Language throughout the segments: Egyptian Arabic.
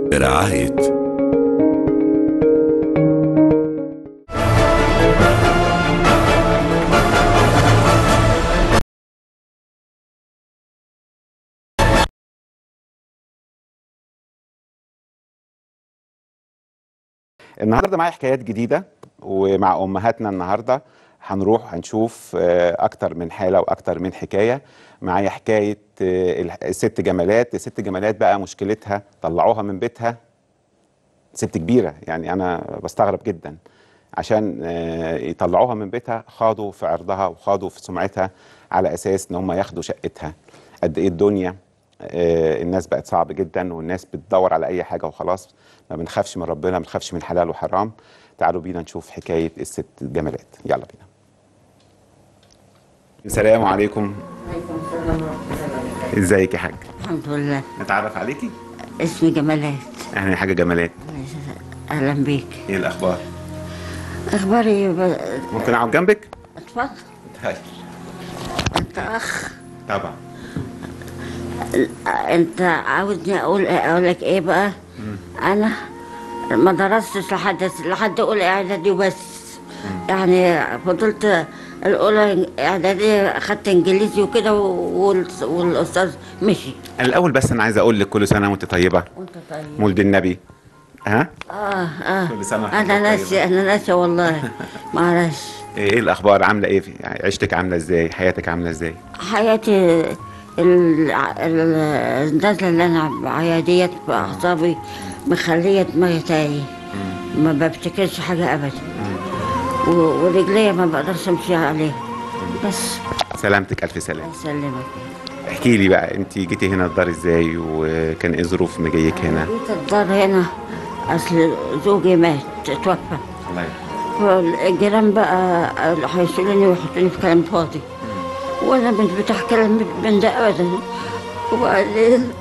برعاية النهارده معايا حكايات جديده ومع امهاتنا النهارده هنروح هنشوف آه، اكتر من حاله واكتر من حكايه معايا حكايه آه، الح- الست جمالات الست جمالات بقى مشكلتها طلعوها من بيتها ست كبيره يعني انا بستغرب جدا عشان آه، يطلعوها من بيتها خاضوا في عرضها وخاضوا في سمعتها على اساس ان هم ياخدوا شقتها قد ايه الدنيا آه، الناس بقت صعب جدا والناس بتدور على اي حاجه وخلاص ما بنخافش من ربنا ما بنخافش من حلال وحرام تعالوا بينا نشوف حكايه الست جمالات يلا بينا السلام عليكم ازيك يا حاج الحمد لله نتعرف عليكي اسمي جمالات اهلا يا حاجه جمالات اهلا بيك ايه الاخبار اخباري ب... ممكن اقعد جنبك اتفضل هاي انت اخ طبعا انت عاوزني اقول اقول لك ايه بقى انا ما درستش لحد لحد اولى اعدادي وبس يعني فضلت الاولى اعدادي اخدت انجليزي وكده وال- والاستاذ مشي الاول بس انا عايز اقول لك كل سنه وانت طيبه وانت طيب مولد النبي ها اه اه كل سنة وحضرتك انا ناسي طيبة. انا ناسي والله معلش ايه الاخبار عامله ايه في عيشتك عامله ازاي حياتك عامله ازاي حياتي ال- ال- النزلة اللي أنا معايا ديت بأعصابي مخلية دماغي تايه ما بفتكرش حاجة أبدا و- ورجليا ما بقدرش أمشي عليها بس سلامتك الف سلام الله يسلمك احكي لي بقى انت جيتي هنا الدار ازاي وكان ايه ظروف مجيك هنا جيت الدار هنا أصل زوجي مات توفى الله يرحمه فالجيران بقى هيشيلوني ويحطوني في كلام فاضي وانا مش بتاع كلام من ده ابدا وبعدين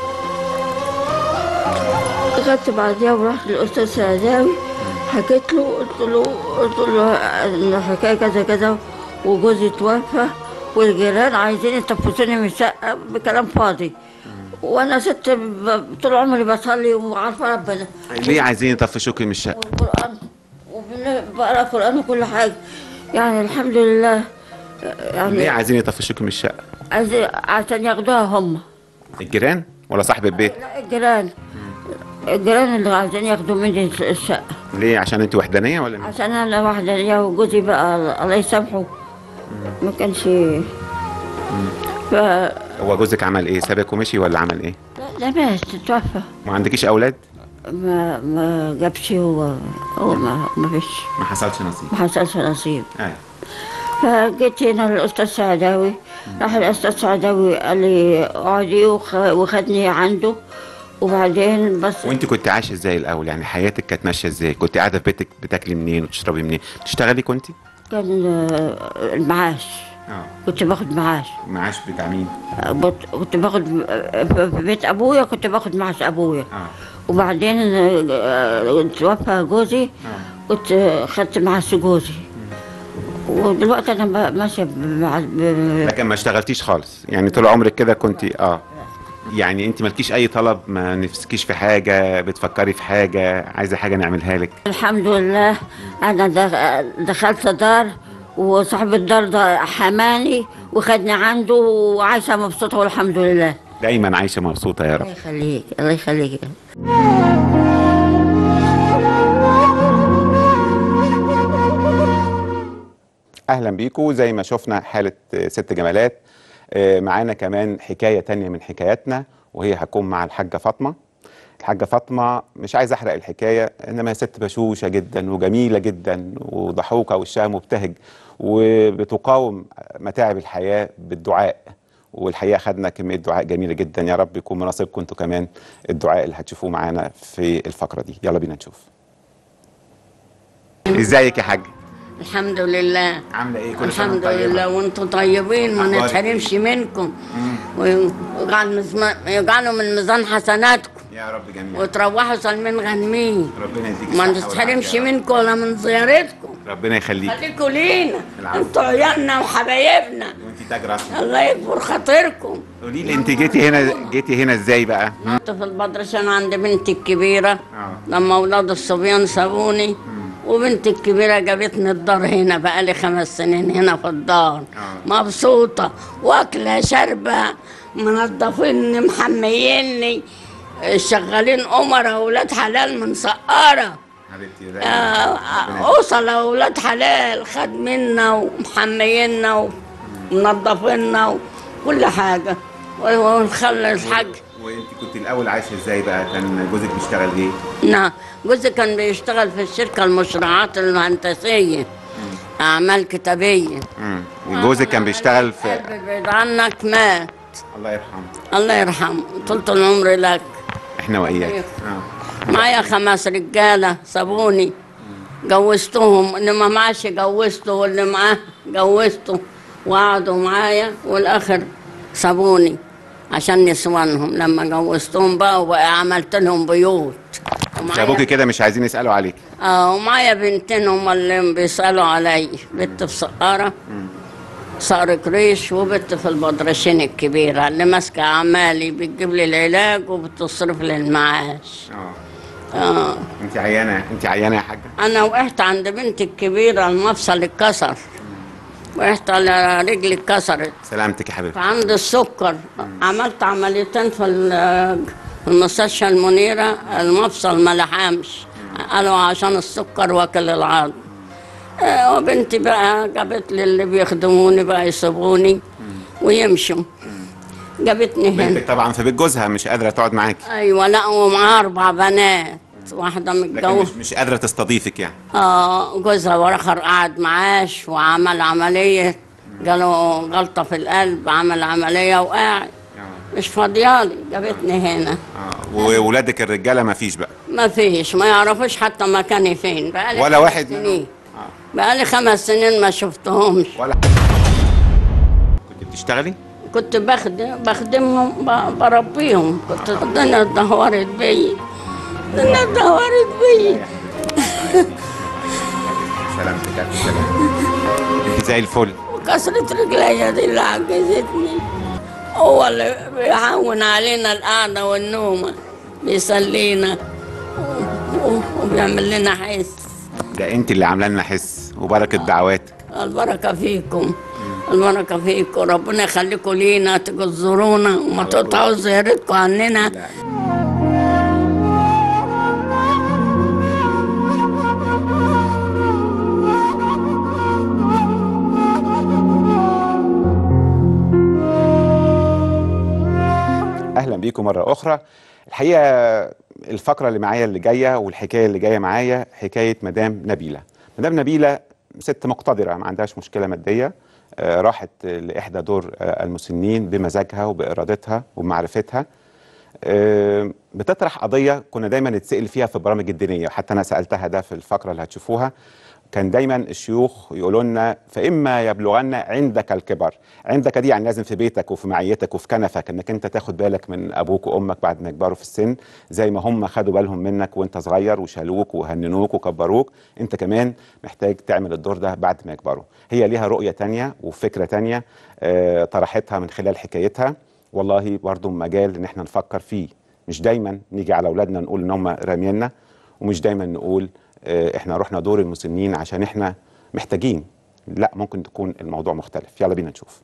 اخدت بعديها ورحت للاستاذ سعداوي حكيت له قلت له قلت له ان الحكايه كذا كذا وجوزي توفى والجيران عايزين يتفصلوني من الشقه بكلام فاضي وانا ست ب- طول عمري بصلي وعارفه ربنا ليه عايزين يطفشوكي من الشقه والقرآن وبقرا قرآن وكل حاجة يعني الحمد لله ليه يعني عايزين يطفشوكي من الشقه عايز عشان ياخدوها هم الجيران ولا صاحب البيت لا الجيران الجيران اللي عايزين ياخدوا مني الشقة ليه عشان انت وحدانيه ولا مين؟ عشان أنا واحدة ليا وجوزي بقى الله يسامحه ما كانش ف لا هو جوزك عمل ايه سابك ومشي ولا عمل ايه لا مات توفى ما عندكيش اولاد ما ما جابش هو هو ما ما فيش ما حصلش نصيب ما حصلش نصيب ايوه فجيت هنا للاستاذ سعداوي راح الاستاذ سعداوي قال لي اقعدي وخ- وخدني عنده وبعدين بس وانت كنت عايشه ازاي الاول يعني حياتك كانت ماشيه ازاي كنت قاعده في بيتك بتاكلي منين وتشربي منين تشتغلي كنت كان آه، المعاش اه كنت باخد معاش معاش بتاع مين بط- كنت باخد في في بيت ابويا كنت باخد معاش ابويا اه وبعدين آه، توفى جوزي كنت خدت معاش جوزي ودلوقتي انا ب- ماشيه ب- مع ب- لكن ما اشتغلتيش خالص يعني طول عمرك كده كنت اه يعني انت مالكيش اي طلب ما نفسكيش في حاجه بتفكري في حاجه عايزه حاجه نعملها لك الحمد لله انا دخ- دخلت دار وصاحب الدار ده حماني وخدني عنده وعايشه مبسوطه والحمد لله دايما عايشه مبسوطه يا الله رب يخليك الله يخليك اهلا بيكم زي ما شفنا حاله آه، ست جمالات آه، معانا كمان حكايه تانية من حكاياتنا وهي هتكون مع الحاجه فاطمه الحاجه فاطمه مش عايز احرق الحكايه انما هي ست بشوشه جدا وجميله جدا وضحوكه وشها مبتهج وبتقاوم متاعب الحياه بالدعاء والحقيقه خدنا كميه دعاء جميله جدا يا رب يكون مناسبكم انتوا كمان الدعاء اللي هتشوفوه معانا في الفقره دي يلا بينا نشوف ازيك يا حاج الحمد لله عامله ايه كل سنه الحمد وانت طيبة؟ لله وانتم طيبين ما أخبارك نتحرمش منكم ويجعل مزم- يجعلوا من ميزان حسناتكم يا رب جميل وتروحوا سالمين غانمين ربنا يديك ما الصحة نتحرمش والعافية. منكم ولا من زيارتكم ربنا يخليك خليكوا لينا العفو. انتوا عيالنا وحبايبنا وانت تاج راسنا الله يكبر خاطركم قولي لي انت جيتي هنا جيتي هنا ازاي بقى هم؟ كنت في المدرسة عند بنتي الكبيرة اه لما أولاد الصبيان سابوني وبنتي الكبيرة جابتني الدار هنا بقالي خمس سنين هنا في الدار آه. مبسوطة واكلة شاربة منظفيني محميني شغالين أمراء أولاد حلال من سقارة حبيبتي زي آه، أوصل أولاد حلال خد منا ومحمينا ومنظفينا وكل حاجة ونخلص حاجة وانت كنت الاول عايشه ازاي بقى كان جوزك بيشتغل ايه نعم جوزي كان بيشتغل في الشركة المشروعات الهندسية أعمال كتابية امم جوزك كان بيشتغل في قلبي بعيد عنك مات الله يرحمه الله يرحمه طولة العمر لك احنا واياك أيوه. اه معايا خمس رجالة سابوني جوزتهم اللي ما معاش جوزته واللي معاه جوزته وقعدوا معايا والآخر سابوني عشان نسوانهم لما جوزتهم بقى وبقى عملت لهم بيوت ومعايا- ابوكي كده مش عايزين يسالوا عليك اه ومعايا بنتين هم اللي بيسألوا علي بنت في سقارة صقر كريش وبنت في البدرشين الكبيرة اللي ماسكة أعمالي بتجيب لي العلاج وبتصرف لي المعاش اه اه انت عيانه انت عيانه يا حاجه أنا وقعت عند بنتي الكبيرة المفصل اتكسر وقعت على رجلي اتكسرت سلامتك يا حبيبتي فعندي السكر عملت عمليتين في ال- في المستشفى المنيرة المفصل ما لحمش قالوا عشان السكر واكل العظم آه، وبنتي بقى جابت لي اللي بيخدموني بقى يسيبوني ويمشوا جابتني هنا بنتك طبعا في بيت جوزها مش قادره تقعد معاكي ايوه لا ومعاها اربع بنات واحده لكن متجوزه مش, مش قادره تستضيفك يعني اه جوزها واخر قعد معاش وعمل عمليه جاله غلطه في القلب عمل عمليه وقاعد مش فاضيالي جابتني هنا اه وولادك الرجاله ما فيش بقى ما فيش ما يعرفوش حتى مكاني فين بقالي ولا خمس واحد سنين منهم؟ بقالي خمس سنين ما شفتهمش ولا كنت بتشتغلي كنت بخدم بخدمهم ب- بربيهم كنت الدنيا اتدهورت بيا الدنيا اتدهورت بيا سلامتك الف سلامه انت زي الفل وكسرة رجليا دي اللي عجزتني هو اللي بيهون علينا القعدة والنوم بيسلينا و- و- وبيعمل لنا حس ده انت اللي عامله لنا حس وبركه دعواتك البركة فيكم البركة فيكم ربنا يخليكم لينا تجوا تزورونا وما تقطعوا زيارتكم عننا اهلا بيكم مره اخرى الحقيقه الفقره اللي معايا اللي جايه والحكايه اللي جايه معايا حكايه مدام نبيله مدام نبيله ست مقتدره ما عندهاش مشكله ماديه آه، راحت لاحدى دور آه، المسنين بمزاجها وبارادتها وبمعرفتها آه، بتطرح قضيه كنا دايما نتسال فيها في البرامج الدينيه حتى انا سالتها ده في الفقره اللي هتشوفوها كان دايما الشيوخ يقولوا لنا فاما يبلغن عندك الكبر عندك دي يعني لازم في بيتك وفي معيتك وفي كنفك انك انت تاخد بالك من ابوك وامك بعد ما يكبروا في السن زي ما هم خدوا بالهم منك وانت صغير وشالوك وهننوك وكبروك انت كمان محتاج تعمل الدور ده بعد ما يكبروا هي ليها رؤيه تانية وفكره تانية آه، طرحتها من خلال حكايتها والله برضو مجال ان احنا نفكر فيه مش دايما نيجي على اولادنا نقول ان هم رامينا ومش دايما نقول آه، احنا رحنا دور المسنين عشان احنا محتاجين لا ممكن تكون الموضوع مختلف يلا بينا نشوف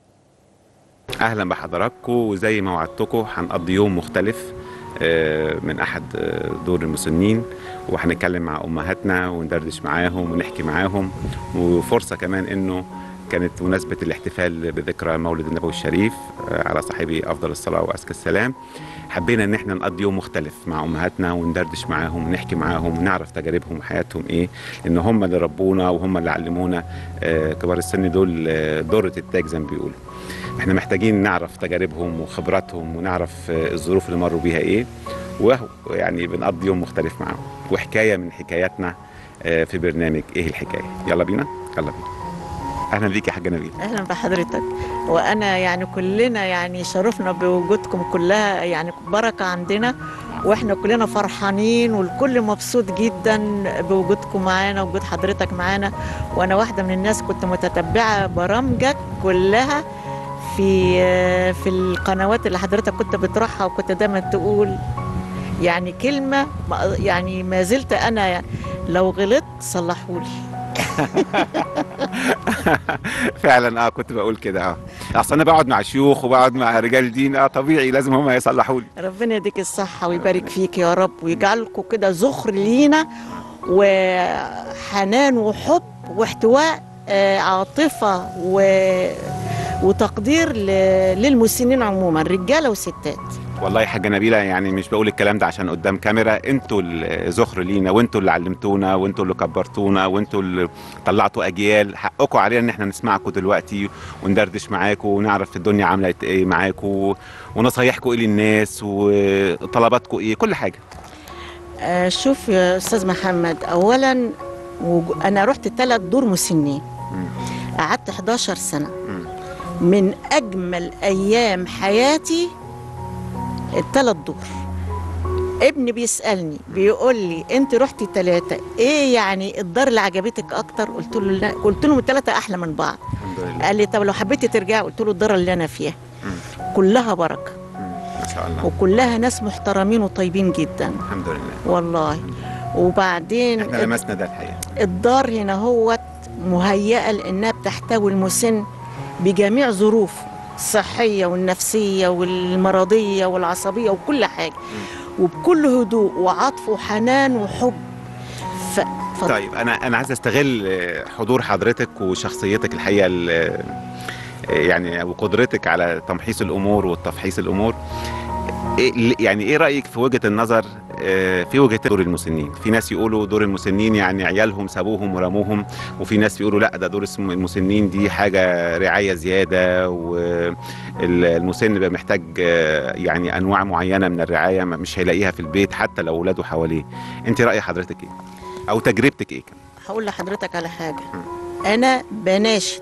اهلا بحضراتكم وزي ما وعدتكم هنقضي يوم مختلف آه، من احد آه، دور المسنين وهنتكلم مع امهاتنا وندردش معاهم ونحكي معاهم وفرصه كمان انه كانت مناسبة الاحتفال بذكرى مولد النبوي الشريف آه، على صاحبه أفضل الصلاة وأزكى السلام حبينا إن احنا نقضي يوم مختلف مع أمهاتنا وندردش معاهم ونحكي معاهم ونعرف تجاربهم وحياتهم إيه لأن هم اللي ربونا وهم اللي علمونا آه، كبار السن دول آه، دورة التاج زي ما بيقولوا احنا محتاجين نعرف تجاربهم وخبراتهم ونعرف آه، الظروف اللي مروا بيها ايه وهو يعني بنقضي يوم مختلف معاهم وحكايه من حكاياتنا آه، في برنامج ايه الحكايه يلا بينا يلا بينا اهلا بيك يا حاجه نبيل اهلا بحضرتك وانا يعني كلنا يعني شرفنا بوجودكم كلها يعني بركه عندنا واحنا كلنا فرحانين والكل مبسوط جدا بوجودكم معانا وجود حضرتك معانا وانا واحده من الناس كنت متتبعه برامجك كلها في آه، في القنوات اللي حضرتك كنت بتروحها وكنت دايما تقول يعني كلمه ما- يعني ما زلت انا لو غلطت صلحولي فعلا اه كنت بقول كده اه اصل انا بقعد مع شيوخ وبقعد مع رجال دين اه طبيعي لازم هم يصلحوا لي ربنا يديك الصحة ويبارك فيك يا رب ويجعلكم كده ذخر لينا وحنان وحب واحتواء آه، عاطفة و... وتقدير ل... للمسنين عموما رجالة وستات والله يا حاجه نبيله يعني مش بقول الكلام ده عشان قدام كاميرا انتوا الذخر لينا وانتوا اللي علمتونا وانتوا اللي كبرتونا وانتوا اللي طلعتوا اجيال حقكم علينا ان احنا نسمعكم دلوقتي وندردش معاكم ونعرف الدنيا عامله ايه معاكم ونصايحكم ايه للناس وطلباتكم ايه كل حاجه آه، شوف يا أستاذ محمد أولا وج- أنا رحت ثلاث دور مسنين قعدت 11 سنة من أجمل أيام حياتي الثلاث دور ابني بيسألني بيقول لي أنت رحتي ثلاثة إيه يعني الدار اللي عجبتك أكتر قلت له لا قلت لهم الثلاثة أحلى من بعض الحمد لله قال لي طب لو حبيتي ترجعي قلت له الدار اللي أنا فيها كلها بركة ما شاء الله وكلها ناس محترمين وطيبين جدا الحمد لله والله وبعدين احنا لمسنا ده الحقيقه الدار هنا هو مهيئة لأنها بتحتوي المسن بجميع ظروفه الصحية والنفسية والمرضية والعصبية وكل حاجة وبكل هدوء وعطف وحنان وحب ف... ف... طيب انا انا عايز استغل آه، حضور حضرتك وشخصيتك الحقيقه ال- آه، يعني وقدرتك على تمحيص الامور وتفحيص الامور إيه يعني ايه رايك في وجهه النظر آه، في وجهه دور المسنين في ناس يقولوا دور المسنين يعني عيالهم سابوهم ورموهم وفي ناس يقولوا لا ده دور اسم- المسنين دي حاجه رعايه زياده والمسن بيبقى محتاج آه، يعني انواع معينه من الرعايه ما- مش هيلاقيها في البيت حتى لو اولاده حواليه انت راي حضرتك ايه او تجربتك ايه هقول لحضرتك على حاجة أنا بناشد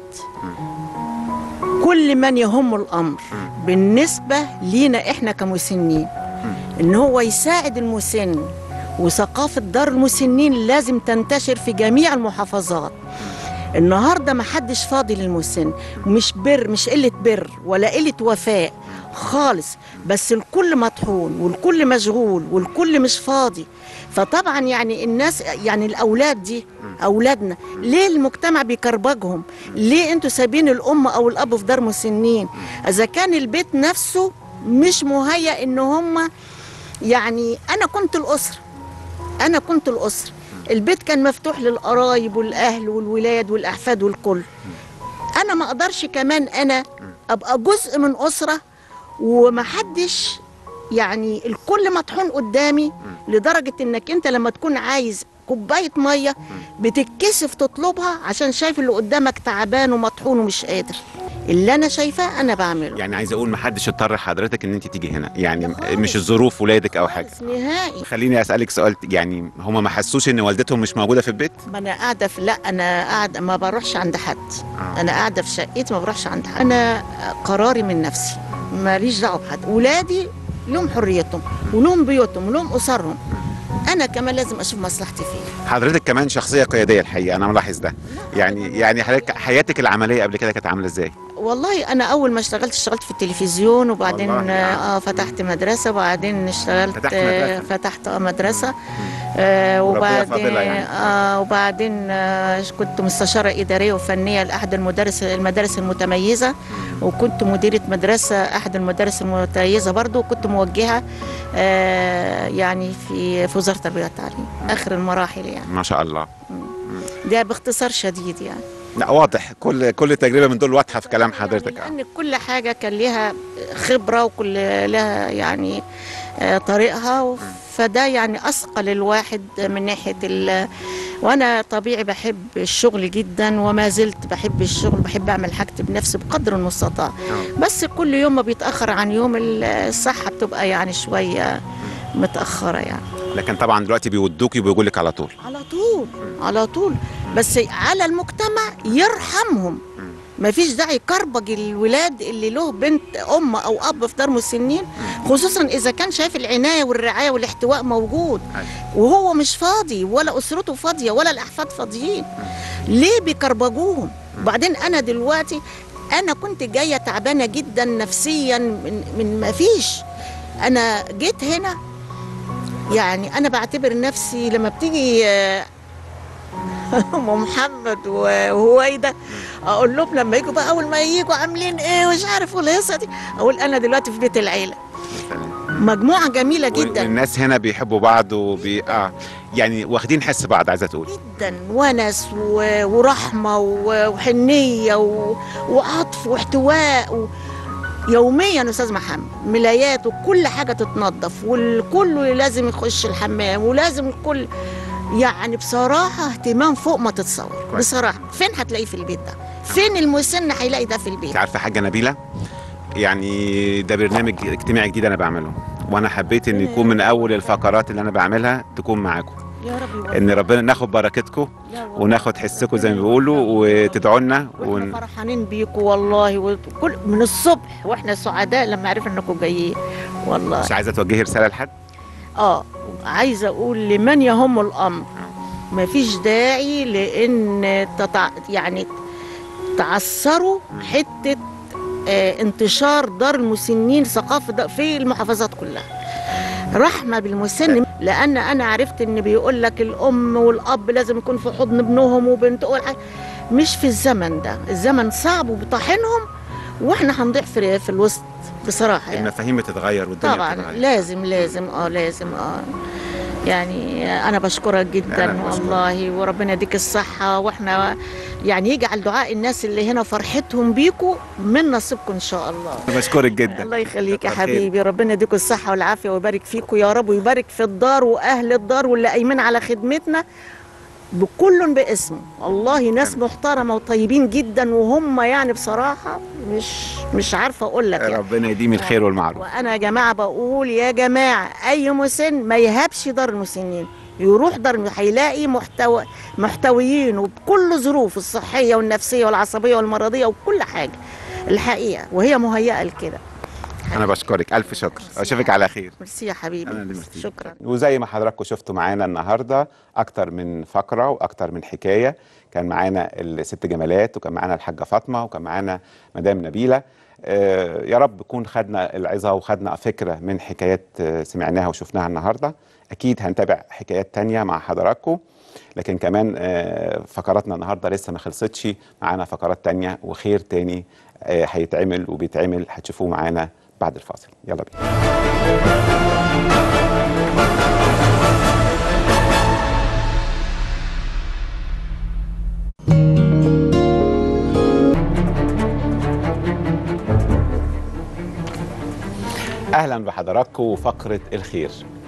كل من يهم الأمر بالنسبة لينا إحنا كمسنين إن هو يساعد المسن وثقافة دار المسنين لازم تنتشر في جميع المحافظات النهارده ما حدش فاضي للمسن مش بر مش قله بر ولا قله وفاء خالص بس الكل مطحون والكل مشغول والكل مش فاضي فطبعا يعني الناس يعني الاولاد دي اولادنا ليه المجتمع بيكربجهم ليه انتوا سايبين الام او الاب في دار مسنين اذا كان البيت نفسه مش مهيأ ان هم يعني انا كنت الاسره انا كنت الاسره البيت كان مفتوح للقرايب والاهل والولاد والاحفاد والكل انا ما اقدرش كمان انا ابقى جزء من اسره ومحدش يعني الكل مطحون قدامي لدرجه انك انت لما تكون عايز كوبايه ميه بتتكسف تطلبها عشان شايف اللي قدامك تعبان ومطحون ومش قادر اللي انا شايفاه انا بعمله يعني عايز اقول ما حدش اضطر حضرتك ان انت تيجي هنا يعني مش الظروف ولادك او حاجه خالص نهائي خليني اسالك سؤال يعني هما ما حسوش ان والدتهم مش موجوده في البيت ما انا قاعده في لا انا قاعده ما بروحش عند حد انا قاعده في شقتي ما بروحش عند حد انا قراري من نفسي ماليش دعوه بحد ولادي لهم حريتهم ولهم بيوتهم ولهم اسرهم انا كمان لازم اشوف مصلحتي فيه حضرتك كمان شخصيه قياديه الحقيقه انا ملاحظ ده يعني يعني حضرتك حياتك العمليه قبل كده كانت عامله ازاي والله انا اول ما اشتغلت اشتغلت في التلفزيون وبعدين والله يعني. اه فتحت مدرسه وبعدين اشتغلت فتحت آه، مدرسة. فتحت اه مدرسه آه وربنا وبعدين فاضلها يعني. آه وبعدين آه كنت مستشاره اداريه وفنيه لاحد المدارس المدارس المتميزه وكنت مديره مدرسه احد المدارس المتميزه برضو وكنت موجهه آه يعني في في وزاره التربيه والتعليم اخر المراحل يعني ما شاء الله ده باختصار شديد يعني لا واضح كل كل تجربه من دول واضحه في كلام حضرتك يعني لان كل حاجه كان ليها خبره وكل لها يعني آه، طريقها فده يعني اثقل الواحد من ناحيه ال وانا طبيعي بحب الشغل جدا وما زلت بحب الشغل بحب اعمل حاجتي بنفسي بقدر المستطاع بس كل يوم ما بيتاخر عن يوم الصحه بتبقى يعني شويه متاخره يعني لكن طبعا دلوقتي بيودوكي وبيقول لك على طول على طول على طول بس على المجتمع يرحمهم ما فيش داعي يكربج الولاد اللي له بنت ام او اب في دار مسنين خصوصا اذا كان شايف العنايه والرعايه والاحتواء موجود وهو مش فاضي ولا اسرته فاضيه ولا الاحفاد فاضيين ليه بيكربجوهم وبعدين انا دلوقتي انا كنت جايه تعبانه جدا نفسيا من من ما فيش انا جيت هنا يعني انا بعتبر نفسي لما بتيجي آه، ام محمد وهويده اقول لهم لما يجوا بقى اول ما يجوا عاملين ايه ومش عارف والهيصه دي اقول انا دلوقتي في بيت العيله مجموعه جميله جدا والناس هنا بيحبوا بعض وبي اه يعني واخدين حس بعض عايزه تقول جدا ونس و- ورحمه و- وحنيه و- وعطف واحتواء و... يوميا استاذ محمد ملايات وكل حاجه تتنظف والكل لازم يخش الحمام ولازم الكل يعني بصراحه اهتمام فوق ما تتصور كويس. بصراحه فين هتلاقيه في البيت ده فين المسن هيلاقي ده في البيت انت عارفه حاجه نبيله يعني ده برنامج اجتماعي جديد انا بعمله وانا حبيت ان يكون من اول الفقرات اللي انا بعملها تكون معاكم يا رب يوفقك. ان ربنا ناخد بركتكم لا والله. وناخد حسكم زي ما بيقولوا وتدعوا لنا واحنا ون... فرحانين بيكم والله وكل من الصبح واحنا سعداء لما عرفنا انكم جايين والله مش عايزه توجهي رساله لحد اه عايزه اقول لمن يهم الامر مفيش داعي لان تتع... يعني تعثروا حته آه انتشار دار المسنين ثقافه ده في المحافظات كلها رحمه بالمسن لان انا عرفت ان بيقول لك الام والاب لازم يكون في حضن ابنهم وبنت والحاجة. مش في الزمن ده الزمن صعب وبطاحنهم واحنا هنضيع في في الوسط بصراحه يعني. المفاهيم بتتغير والدنيا طبعا بتتغير لازم لازم اه لازم اه يعني انا بشكرك جدا أنا بشكرك. والله وربنا يديك الصحة واحنا يعني يجعل دعاء الناس اللي هنا فرحتهم بيكوا من نصيبكم ان شاء الله بشكرك جدا الله يخليك يا كتر خيرك. حبيبي ربنا يديكم الصحة والعافية ويبارك فيكم يا رب ويبارك في الدار واهل الدار واللي قايمين على خدمتنا بكل باسمه والله ناس محترمة وطيبين جدا وهم يعني بصراحة مش مش عارفة اقول لك يعني. ربنا يديم الخير والمعروف وانا يا جماعه بقول يا جماعه اي مسن ما يهبش دار المسنين يروح دار هيلاقي محتوى محتويين وبكل ظروف الصحيه والنفسيه والعصبيه والمرضيه وكل حاجه الحقيقه وهي مهيئه لكده انا بشكرك الف شكر اشوفك على خير ميرسي يا حبيبي أنا اللي ميرسي. شكرا وزي ما حضراتكم شفتوا معانا النهارده اكتر من فقره واكتر من حكايه كان معانا الست جمالات وكان معانا الحاجه فاطمه وكان معانا مدام نبيله آه يا رب نكون خدنا العظه وخدنا فكره من حكايات آه سمعناها وشفناها النهارده اكيد هنتابع حكايات تانية مع حضراتكم لكن كمان آه فقراتنا النهارده لسه ما خلصتش معانا فقرات تانية وخير تاني آه هيتعمل وبيتعمل هتشوفوه معانا بعد الفاصل يلا بينا اهلا بحضراتكم وفقره الخير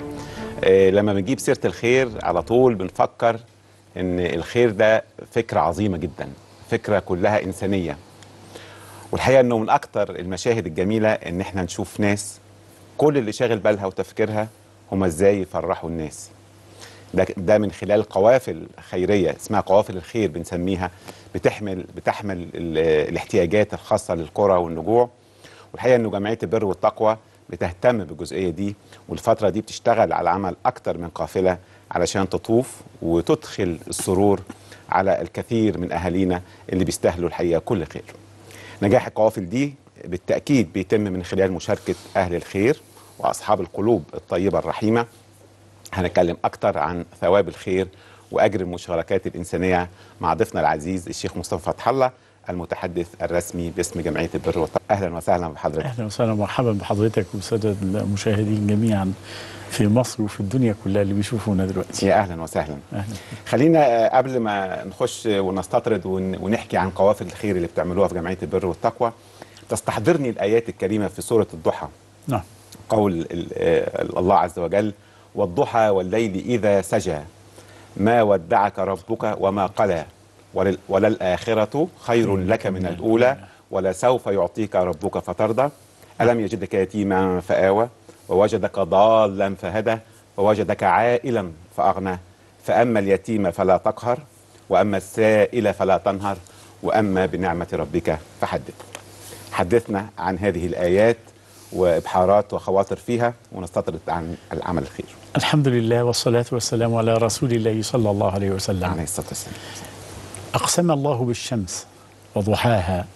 آه، لما بنجيب سيره الخير على طول بنفكر ان الخير ده فكره عظيمه جدا فكره كلها انسانيه والحقيقه انه من اكتر المشاهد الجميله ان احنا نشوف ناس كل اللي شاغل بالها وتفكيرها هما ازاي يفرحوا الناس ده ده من خلال قوافل خيريه اسمها قوافل الخير بنسميها بتحمل بتحمل ال- الاحتياجات الخاصه للقرى والنجوع والحقيقه انه جمعيه البر والتقوى بتهتم بالجزئيه دي والفتره دي بتشتغل على عمل اكتر من قافله علشان تطوف وتدخل السرور على الكثير من اهالينا اللي بيستاهلوا الحقيقه كل خير. نجاح القوافل دي بالتاكيد بيتم من خلال مشاركه اهل الخير واصحاب القلوب الطيبه الرحيمه هنتكلم اكتر عن ثواب الخير واجر المشاركات الانسانيه مع ضيفنا العزيز الشيخ مصطفى فتح الله المتحدث الرسمي باسم جمعيه البر والتقوى اهلا وسهلا بحضرتك اهلا وسهلا ومرحبا بحضرتك وبالساده المشاهدين جميعا في مصر وفي الدنيا كلها اللي بيشوفونا دلوقتي يا اهلا وسهلا اهلا خلينا آه، قبل ما نخش ونستطرد ون- ونحكي عن قوافل الخير اللي بتعملوها في جمعيه البر والتقوى تستحضرني الايات الكريمه في سوره الضحى نعم قول ال- آه، الله عز وجل والضحى والليل إذا سجى ما ودعك ربك وما قلى ولل- وللآخرة خير لك من الأولى ولسوف يعطيك ربك فترضى ألم يجدك يتيما فآوى ووجدك ضالا فهدى ووجدك عائلا فأغنى فأما اليتيم فلا تقهر وأما السائل فلا تنهر وأما بنعمة ربك فحدث حدثنا عن هذه الآيات وإبحارات وخواطر فيها ونستطرد عن العمل الخير الحمد لله والصلاة والسلام على رسول الله صلى الله عليه وسلم عليه الصلاة والسلام أقسم الله بالشمس وضحاها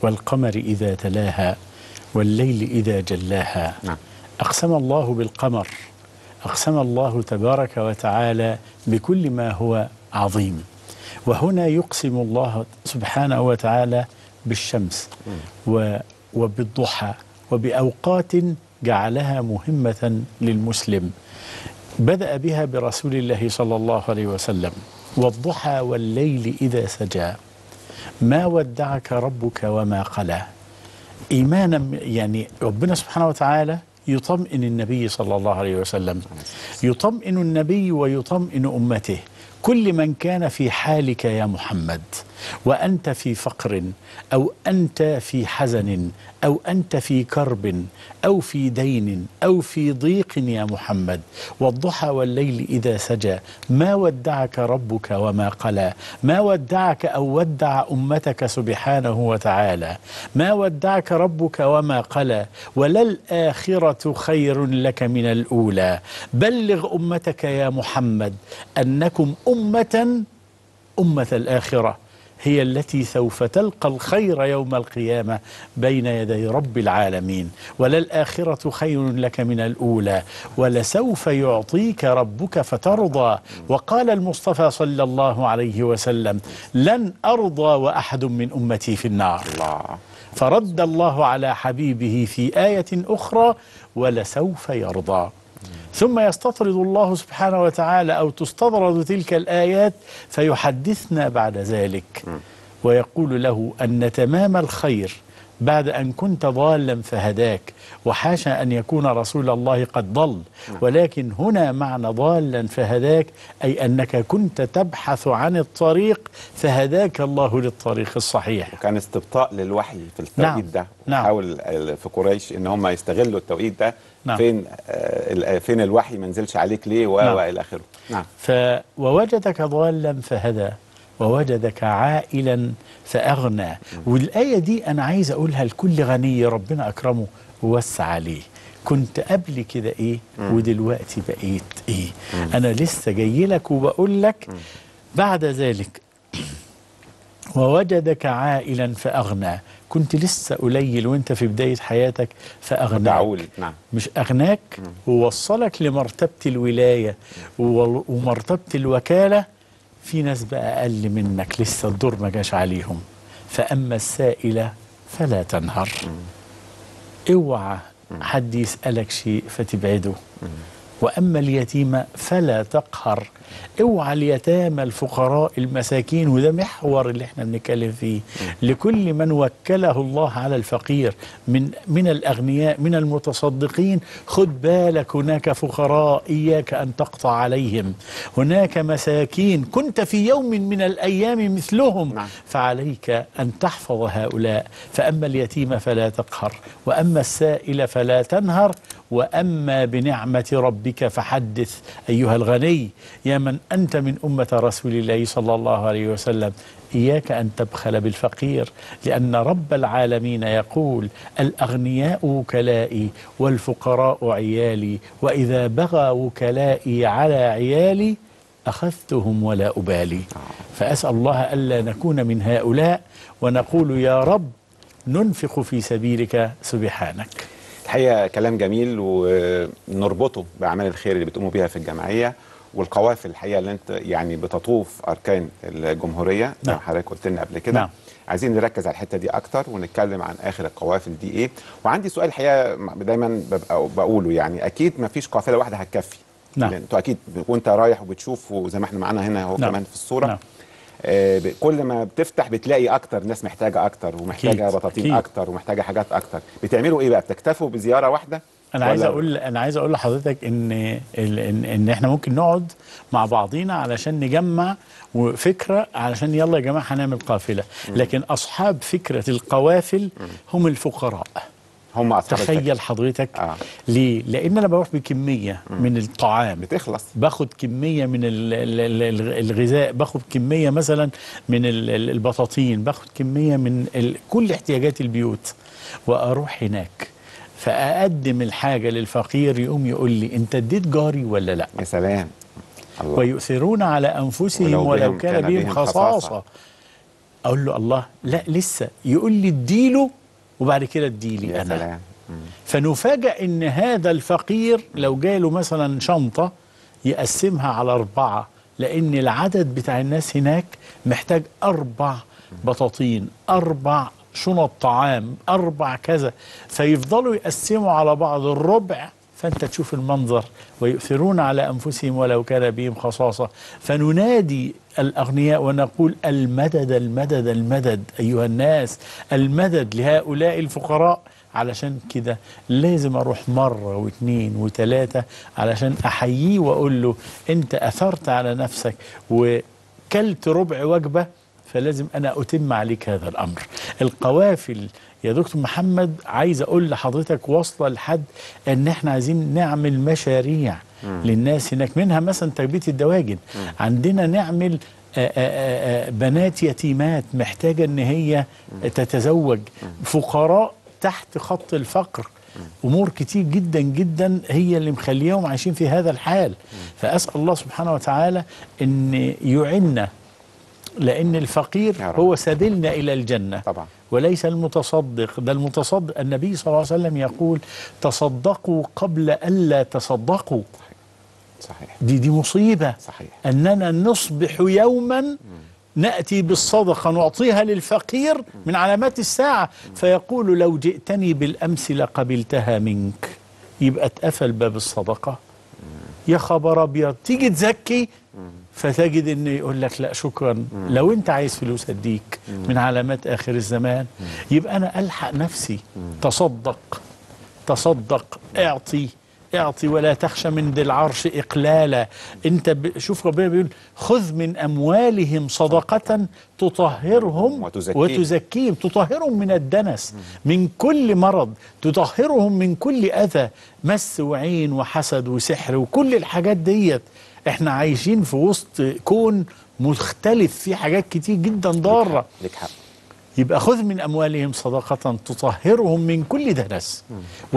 والقمر إذا تلاها والليل إذا جلاها نعم. أقسم الله بالقمر أقسم الله تبارك وتعالى بكل ما هو عظيم وهنا يقسم الله سبحانه وتعالى بالشمس و وبالضحى وبأوقات جعلها مهمة للمسلم بدأ بها برسول الله صلى الله عليه وسلم والضحى والليل إذا سجى ما ودعك ربك وما قلى إيمانا يعني ربنا سبحانه وتعالى يطمئن النبي صلى الله عليه وسلم يطمئن النبي ويطمئن أمته كل من كان في حالك يا محمد وأنت في فقر أو أنت في حزن أو أنت في كرب أو في دين أو في ضيق يا محمد والضحى والليل إذا سجى ما ودعك ربك وما قلى ما ودعك أو ودع أمتك سبحانه وتعالى ما ودعك ربك وما قلى وللآخرة خير لك من الأولى بلغ أمتك يا محمد أنكم أمة أمة الآخرة هي التي سوف تلقى الخير يوم القيامة بين يدي رب العالمين وللآخرة خير لك من الأولى ولسوف يعطيك ربك فترضى وقال المصطفى صلى الله عليه وسلم لن أرضى وأحد من أمتي في النار الله فرد الله على حبيبه في آية أخرى ولسوف يرضى ثم يستطرد الله سبحانه وتعالى أو تستطرد تلك الآيات فيحدثنا بعد ذلك ويقول له أن تمام الخير بعد أن كنت ضالا فهداك وحاشا أن يكون رسول الله قد ضل ولكن هنا معنى ضالا فهداك أي أنك كنت تبحث عن الطريق فهداك الله للطريق الصحيح وكان استبطاء للوحي في التوقيت نعم. ده نعم. حاول في قريش ان هم يستغلوا التوقيت ده نعم. فين آه، ال- فين الوحي ما نزلش عليك ليه و- نعم. والى اخره نعم ف ووجدك ضالا فهدى ووجدك عائلا فأغنى والآية دي أنا عايز أقولها لكل غني ربنا أكرمه ووسع عليه كنت قبل كده إيه ودلوقتي بقيت إيه أنا لسه جاي لك وبقول لك بعد ذلك ووجدك عائلا فأغنى كنت لسه قليل وانت في بداية حياتك فأغناك دعول نعم مش أغناك ووصلك لمرتبة الولاية و- ومرتبة الوكالة في ناس بقى أقل منك لسه الدور ما جاش عليهم فأما السائلة فلا تنهر اوعى حد يسألك شيء فتبعده وأما اليتيم فلا تقهر اوعى اليتامى الفقراء المساكين وده محور اللي احنا بنتكلم فيه لكل من وكله الله على الفقير من من الاغنياء من المتصدقين خد بالك هناك فقراء اياك ان تقطع عليهم هناك مساكين كنت في يوم من الايام مثلهم نعم. فعليك ان تحفظ هؤلاء فاما اليتيم فلا تقهر واما السائل فلا تنهر واما بنعمه ربك فحدث ايها الغني يا من انت من امه رسول الله صلى الله عليه وسلم اياك ان تبخل بالفقير لان رب العالمين يقول الاغنياء وكلائي والفقراء عيالي واذا بغى وكلائي على عيالي اخذتهم ولا ابالي فاسال الله الا نكون من هؤلاء ونقول يا رب ننفق في سبيلك سبحانك الحقيقه كلام جميل ونربطه باعمال الخير اللي بتقوموا بيها في الجمعيه والقوافل الحقيقه اللي انت يعني بتطوف اركان الجمهوريه زي ما نعم. حضرتك قلت لنا قبل كده نعم. عايزين نركز على الحته دي اكتر ونتكلم عن اخر القوافل دي ايه وعندي سؤال الحقيقه دايما ببقى بقوله يعني اكيد ما فيش قافله واحده هتكفي نعم. لأن انتوا اكيد وانت رايح وبتشوف وزي ما احنا معانا هنا هو نعم. كمان في الصوره نعم. آه، ب- كل ما بتفتح بتلاقي اكتر ناس محتاجه اكتر ومحتاجه أكيد، بطاطين أكيد. اكتر ومحتاجه حاجات اكتر بتعملوا ايه بقى بتكتفوا بزياره واحده انا عايز ولا- اقول انا عايز اقول لحضرتك ان ال- ان, إن احنا ممكن نقعد مع بعضينا علشان نجمع فكره علشان يلا يا جماعه هنعمل قافله لكن اصحاب فكره القوافل هم الفقراء هم اصحاب الفكرة. تخيل حضرتك آه. ليه لان انا بروح بكميه من الطعام بتخلص باخد كميه من ال- ال- ال- الغذاء باخد كميه مثلا من ال- ال- البطاطين باخد كميه من ال- كل احتياجات البيوت واروح هناك فاقدم الحاجه للفقير يقوم يقول لي انت اديت جاري ولا لا يا سلام الله ويؤثرون على انفسهم ولو ولو بهم كان كان بهم بهم خصاصه خصاصة. اقول له الله لا لسه يقول لي اديله وبعد كده اديلي يا انا سلام مم. فنفاجأ ان هذا الفقير لو جاله مثلا شنطة يقسمها على أربعة لأن العدد بتاع الناس هناك محتاج أربع بطاطين أربع شنط طعام أربع كذا فيفضلوا يقسموا على بعض الربع فأنت تشوف المنظر ويؤثرون على أنفسهم ولو كان بهم خصاصة فننادي الأغنياء ونقول المدد المدد المدد أيها الناس المدد لهؤلاء الفقراء علشان كده لازم اروح مره واثنين وثلاثه علشان احييه واقول له انت اثرت على نفسك وكلت ربع وجبه فلازم انا اتم عليك هذا الامر. القوافل يا دكتور محمد عايز اقول لحضرتك واصله لحد ان احنا عايزين نعمل مشاريع للناس هناك منها مثلا تربيه الدواجن عندنا نعمل آآ آآ آآ بنات يتيمات محتاجه ان هي تتزوج فقراء تحت خط الفقر امور كتير جدا جدا هي اللي مخليهم عايشين في هذا الحال فاسال الله سبحانه وتعالى ان يعنا لان الفقير يا رب. هو سبيلنا الى الجنه طبعا وليس المتصدق ده المتصدق النبي صلى الله عليه وسلم يقول تصدقوا قبل الا تصدقوا صحيح دي دي مصيبه صحيح أننا نصبح يوما نأتي بالصدقة نعطيها للفقير من علامات الساعة فيقول لو جئتني بالأمس لقبلتها منك يبقى اتقفل باب الصدقة يا خبر أبيض تيجي تزكي فتجد ان يقول لك لا شكرا لو انت عايز فلوس اديك من علامات اخر الزمان يبقى انا الحق نفسي تصدق تصدق اعطي اعطي ولا تخشى من ذي العرش اقلالا انت ب... شوف ربنا بيقول خذ من اموالهم صدقه تطهرهم وتزكيهم. وتزكيهم تطهرهم من الدنس من كل مرض تطهرهم من كل اذى مس وعين وحسد وسحر وكل الحاجات ديت احنا عايشين في وسط كون مختلف فيه حاجات كتير جدا ضاره لك حق يبقى خذ من أموالهم صدقة تطهرهم من كل دنس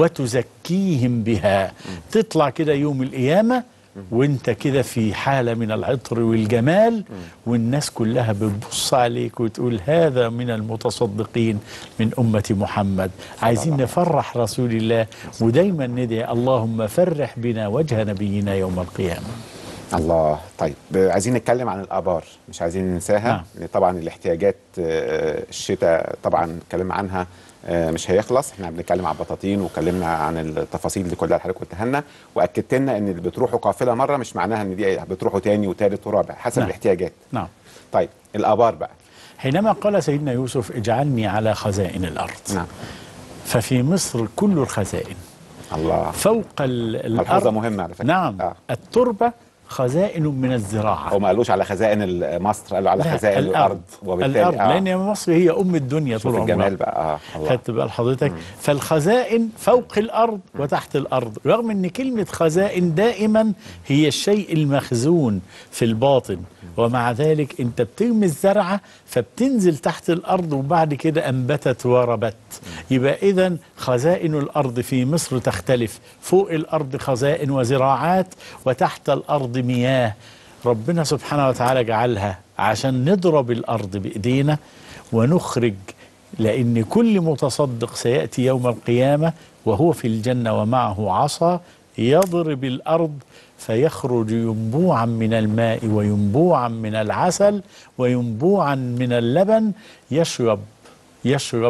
وتزكيهم بها تطلع كده يوم القيامة وانت كده في حالة من العطر والجمال والناس كلها بتبص عليك وتقول هذا من المتصدقين من أمة محمد عايزين نفرح رسول الله ودايما ندعي اللهم فرح بنا وجه نبينا يوم القيامة الله طيب عايزين نتكلم عن الابار مش عايزين ننساها نعم. لأن طبعا الاحتياجات آه، الشتاء طبعا الكلام عنها آه، مش هيخلص احنا بنتكلم عن البطاطين واتكلمنا عن التفاصيل دي كلها اللي حضرتك قلتها لنا واكدت لنا ان اللي بتروحوا قافله مره مش معناها ان دي بتروحوا تاني وتالت ورابع حسب نعم. الاحتياجات نعم طيب الابار بقى حينما قال سيدنا يوسف اجعلني على خزائن الأرض نعم ففي مصر كل الخزائن الله فوق ال- ملحوظه الأرض مهمه على فكره نعم آه. التربة خزائن من الزراعة هو ما قالوش على خزائن ال- مصر قالوا على لا، خزائن الارض وبالتالي الأرض آه. لأن مصر هي أم الدنيا شوف طول الجمال عمرها بقى اه الله خدت بال حضرتك فالخزائن فوق الأرض وتحت الأرض رغم أن كلمة خزائن دائما هي الشيء المخزون في الباطن ومع ذلك أنت بترمي الزرعة فبتنزل تحت الأرض وبعد كده أنبتت وربت يبقى إذا خزائن الأرض في مصر تختلف فوق الأرض خزائن وزراعات وتحت الأرض مياه ربنا سبحانه وتعالى جعلها عشان نضرب الأرض بإيدينا ونخرج لأن كل متصدق سيأتي يوم القيامة وهو في الجنة ومعه عصا يضرب الأرض فيخرج ينبوعا من الماء وينبوعا من العسل وينبوعا من اللبن يشرب يشرب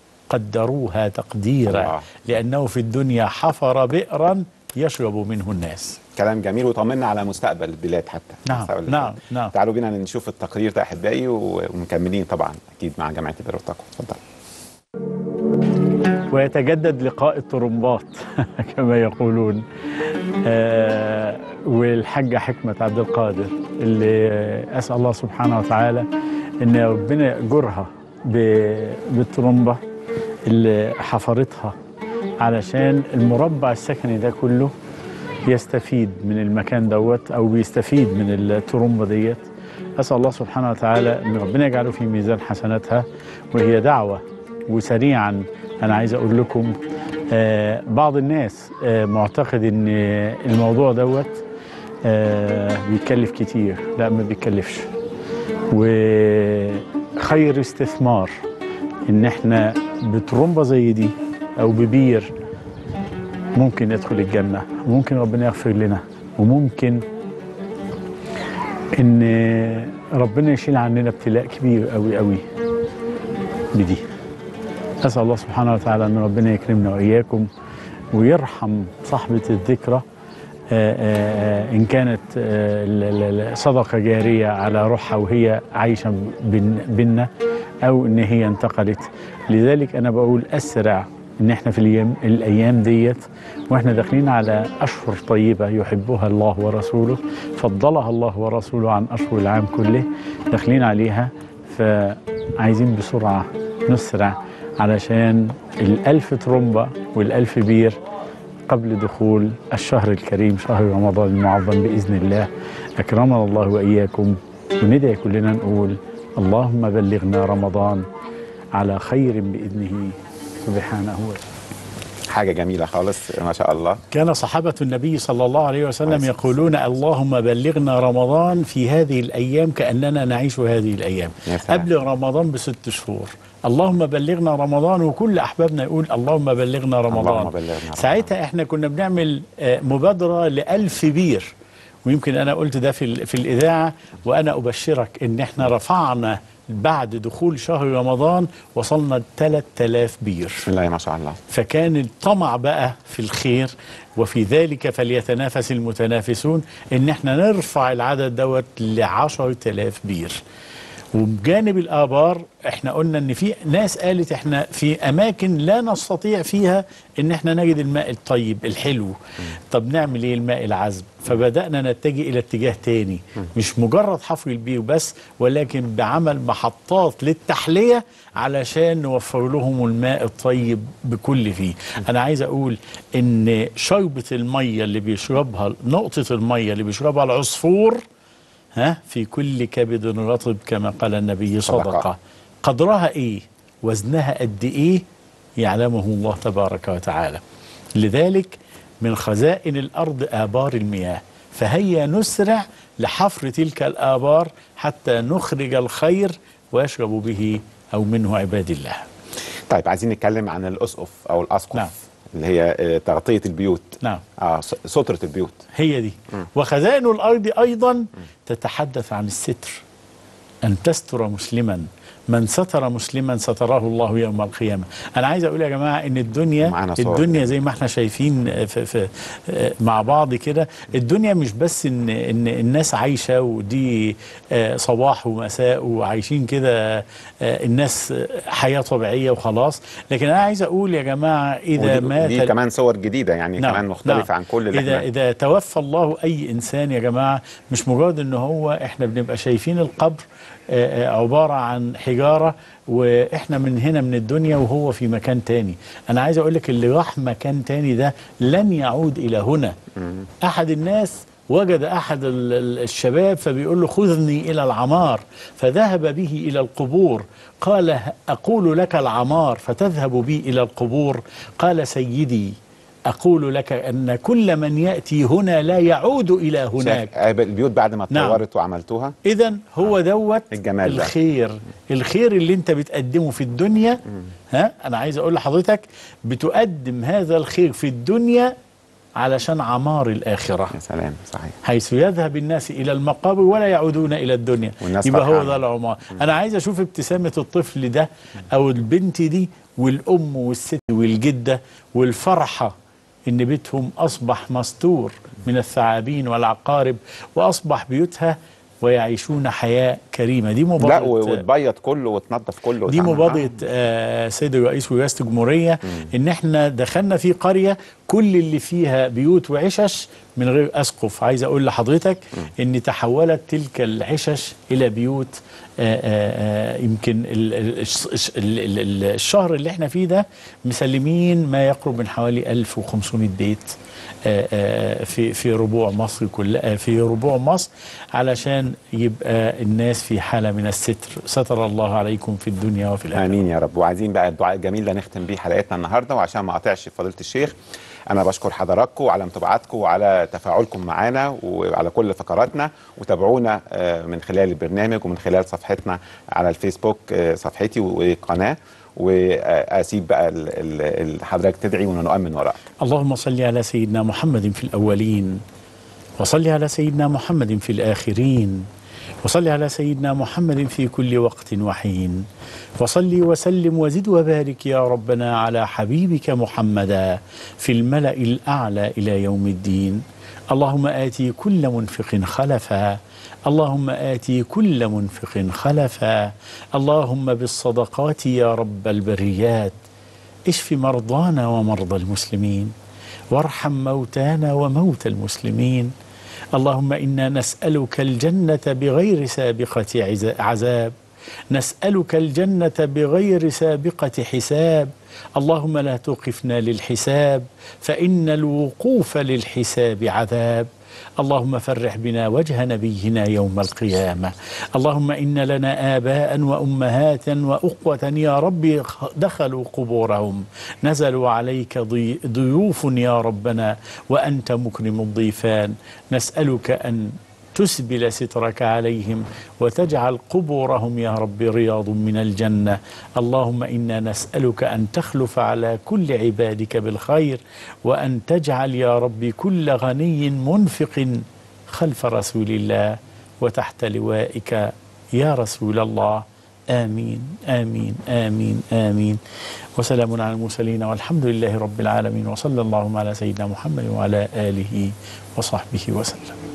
قدروها تقديرا الله. لأنه في الدنيا حفر بئرا يشرب منه الناس كلام جميل وطمنا على مستقبل البلاد حتى نعم، مستقبل نعم، البلاد. نعم. تعالوا بينا نشوف التقرير ده احبائي و- ومكملين طبعا اكيد مع جامعه البر والتقوى اتفضل ويتجدد لقاء الطرمبات كما يقولون آه والحاجة حكمة عبد القادر اللي آه، أسأل الله سبحانه وتعالى إن ربنا يأجرها ب- بالطرمبة اللي حفرتها علشان المربع السكني ده كله يستفيد من المكان دوت أو بيستفيد من الطرمبة ديت أسأل الله سبحانه وتعالى أن ربنا يجعله في ميزان حسناتها وهي دعوة وسريعا أنا عايز أقول لكم آه بعض الناس آه معتقد أن الموضوع دوت آه بيتكلف كتير لا ما بيتكلفش و خير استثمار ان احنا بترمبة زي دي او ببير ممكن ندخل الجنة ممكن ربنا يغفر لنا وممكن ان ربنا يشيل عننا ابتلاء كبير قوي قوي بدي اسال الله سبحانه وتعالى ان ربنا يكرمنا واياكم ويرحم صاحبه الذكرى آه، آه، ان كانت آه، ال- ال- ال- صدقه جاريه على روحها وهي عايشه بين- بينا او ان هي انتقلت لذلك انا بقول اسرع ان احنا في الايام الايام ديت واحنا داخلين على اشهر طيبه يحبها الله ورسوله فضلها الله ورسوله عن اشهر العام كله داخلين عليها فعايزين بسرعه نسرع علشان الألف ترومبة والألف بير قبل دخول الشهر الكريم شهر رمضان المعظم بإذن الله أكرمنا الله وإياكم وندعي كلنا نقول اللهم بلغنا رمضان على خير بإذنه سبحانه وتعالى حاجه جميله خالص ما شاء الله كان صحابة النبي صلى الله عليه وسلم يقولون اللهم بلغنا رمضان في هذه الأيام كأننا نعيش هذه الأيام يا سلام. قبل رمضان بست شهور اللهم بلغنا رمضان وكل أحبابنا يقول اللهم بلغنا رمضان اللهم بلغنا رمضان. ساعتها احنا كنا بنعمل آه، مبادرة لألف بير ويمكن أنا قلت ده في, ال- في الإذاعة وأنا أبشرك إن احنا رفعنا بعد دخول شهر رمضان وصلنا ل 3000 بير بسم الله ما شاء الله فكان الطمع بقى في الخير وفي ذلك فليتنافس المتنافسون ان احنا نرفع العدد دوت ل 10000 بير وبجانب الآبار احنا قلنا ان في ناس قالت احنا في اماكن لا نستطيع فيها ان احنا نجد الماء الطيب الحلو طب نعمل ايه الماء العذب فبدأنا نتجه الى اتجاه تاني مش مجرد حفر البير بس ولكن بعمل محطات للتحلية علشان نوفر لهم الماء الطيب بكل فيه انا عايز اقول ان شربة المية اللي بيشربها نقطة المية اللي بيشربها العصفور ها في كل كبد رطب كما قال النبي صدقة. صدقة قدرها ايه وزنها قد ايه يعلمه الله تبارك وتعالى لذلك من خزائن الارض ابار المياه فهيا نسرع لحفر تلك الابار حتى نخرج الخير ويشرب به او منه عباد الله طيب عايزين نتكلم عن الاسقف او الاسقف نعم. اللي هي آه، تغطيه البيوت نعم اه س- ستره البيوت هي دي وخزائن الارض ايضا تتحدث عن الستر ان تستر مسلما من ستر مسلما ستراه الله يوم القيامه انا عايز اقول يا جماعه ان الدنيا معانا صور. الدنيا زي ما احنا شايفين في في مع بعض كده الدنيا مش بس ان ان الناس عايشه ودي آه، صباح ومساء وعايشين كده آه، الناس حياه طبيعيه وخلاص لكن انا عايز اقول يا جماعه اذا ودي مات دي كمان صور جديده يعني نعم، كمان مختلفه نعم. عن كل اللي إذا احنا إذا توفى الله أي إنسان يا جماعة مش مجرد إن هو إحنا بنبقى شايفين القبر آه، آه، عبارة عن حجارة وإحنا من هنا من الدنيا وهو في مكان تاني أنا عايز أقول لك اللي راح مكان تاني ده لن يعود إلى هنا أحد الناس وجد أحد ال- ال- الشباب فبيقول له خذني إلى العمار فذهب به إلى القبور قال أقول لك العمار فتذهب بي إلى القبور قال سيدي أقول لك أن كل من يأتي هنا لا يعود إلى شايف هناك آه، البيوت بعد ما نعم. اتطورت وعملتوها إذا هو دوت الجمال ده. الخير الخير اللي أنت بتقدمه في الدنيا ها أنا عايز أقول لحضرتك بتقدم هذا الخير في الدنيا علشان عمار الآخرة يا سلام صحيح حيث يذهب الناس الى المقابر ولا يعودون الى الدنيا والناس يبقى هو فرحانة. ده العمار انا عايز اشوف ابتسامه الطفل ده او البنت دي والام والست والجده والفرحه ان بيتهم اصبح مستور من الثعابين والعقارب واصبح بيوتها ويعيشون حياه كريمه دي لا مبادره و- وتبيض كله وتنظف كله دي وتعمل- مبادرة آه سيد الرئيس ورئاسة الجمهورية إن إحنا دخلنا في قرية كل اللي فيها بيوت وعشش من غير أسقف عايز أقول لحضرتك إن تحولت تلك العشش إلى بيوت آه آه آه يمكن ال- ال- الش- الش- ال- ال- ال- الشهر اللي إحنا فيه ده مسلمين ما يقرب من حوالي 1500 بيت آه، آه، في في ربوع مصر كلها في ربوع مصر علشان يبقى الناس في حاله من الستر ستر الله عليكم في الدنيا وفي الاخره امين يا رب وعايزين بقى الدعاء الجميل ده نختم بيه حلقتنا النهارده وعشان ما اقاطعش فضيله الشيخ انا بشكر حضراتكم على متابعتكم وعلى تفاعلكم معنا وعلى كل فقراتنا وتابعونا آه، من خلال البرنامج ومن خلال صفحتنا على الفيسبوك آه، صفحتي وقناه واسيب بقى ال- ال- ال- حضرتك تدعي ونؤمن وراك اللهم صل على سيدنا محمد في الأولين وصل على سيدنا محمد في الآخرين وصل على سيدنا محمد في كل وقت وحين وصل وسلم وزد وبارك يا ربنا على حبيبك محمدا في الملأ الأعلى إلى يوم الدين اللهم آتي كل منفق خلفا اللهم آتي كل منفق خلفا اللهم بالصدقات يا رب البريات اشف مرضانا ومرضى المسلمين وارحم موتانا وموتى المسلمين اللهم انا نسالك الجنه بغير سابقه عز- عذاب نسالك الجنه بغير سابقه حساب اللهم لا توقفنا للحساب فان الوقوف للحساب عذاب اللهم فرح بنا وجه نبينا يوم القيامة اللهم إن لنا آباء وأمهات وأخوة يا رب دخلوا قبورهم نزلوا عليك ضي ضيوف يا ربنا وأنت مكرم الضيفان نسألك أن تسبل سترك عليهم وتجعل قبورهم يا رب رياض من الجنة اللهم إنا نسألك أن تخلف على كل عبادك بالخير وأن تجعل يا رب كل غني منفق خلف رسول الله وتحت لوائك يا رسول الله آمين آمين آمين آمين وسلام على المرسلين والحمد لله رب العالمين وصلى اللهم على سيدنا محمد وعلى آله وصحبه وسلم